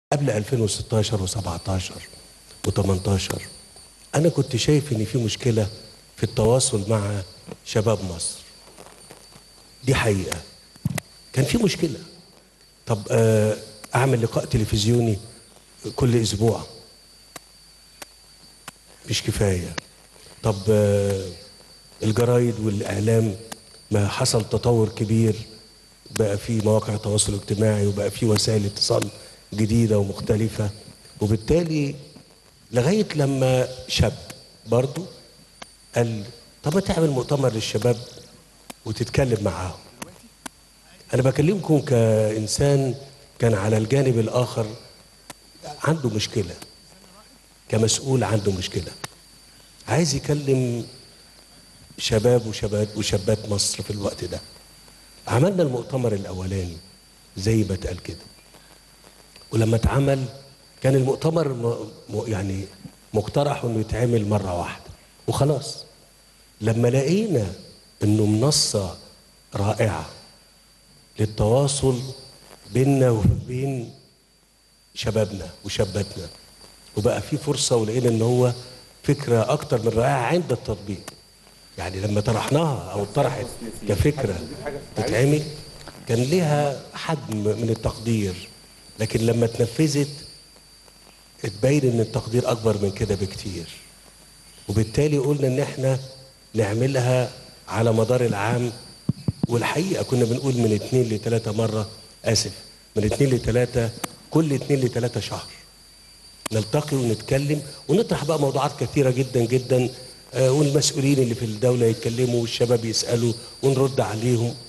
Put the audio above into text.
قبل 2016 و17 و18 انا كنت شايف ان في مشكله في التواصل مع شباب مصر دي حقيقه كان في مشكله طب آه، اعمل لقاء تلفزيوني كل اسبوع مش كفايه طب آه، الجرايد والاعلام ما حصل تطور كبير بقى في مواقع تواصل اجتماعي وبقى في وسائل اتصال جديده ومختلفه وبالتالي لغايه لما شاب برضو قال طب ما تعمل مؤتمر للشباب وتتكلم معاهم انا بكلمكم كانسان كان على الجانب الاخر عنده مشكله كمسؤول عنده مشكله عايز يكلم شباب وشباب وشابات مصر في الوقت ده عملنا المؤتمر الاولاني زي ما اتقال كده ولما اتعمل كان المؤتمر م... م... يعني مقترح انه يتعمل مره واحده وخلاص لما لقينا انه منصه رائعه للتواصل بيننا وبين شبابنا وشاباتنا وبقى في فرصه ولقينا ان هو فكره اكتر من رائعه عند التطبيق يعني لما طرحناها او طرحت كفكره تتعمل كان ليها حجم من التقدير لكن لما اتنفذت اتبين ان التقدير اكبر من كده بكتير وبالتالي قلنا ان احنا نعملها على مدار العام والحقيقه كنا بنقول من اتنين لتلاته مره اسف من اتنين لتلاته كل اتنين لتلاته شهر نلتقي ونتكلم ونطرح بقى موضوعات كثيره جدا جدا آه، والمسؤولين اللي في الدوله يتكلموا والشباب يسالوا ونرد عليهم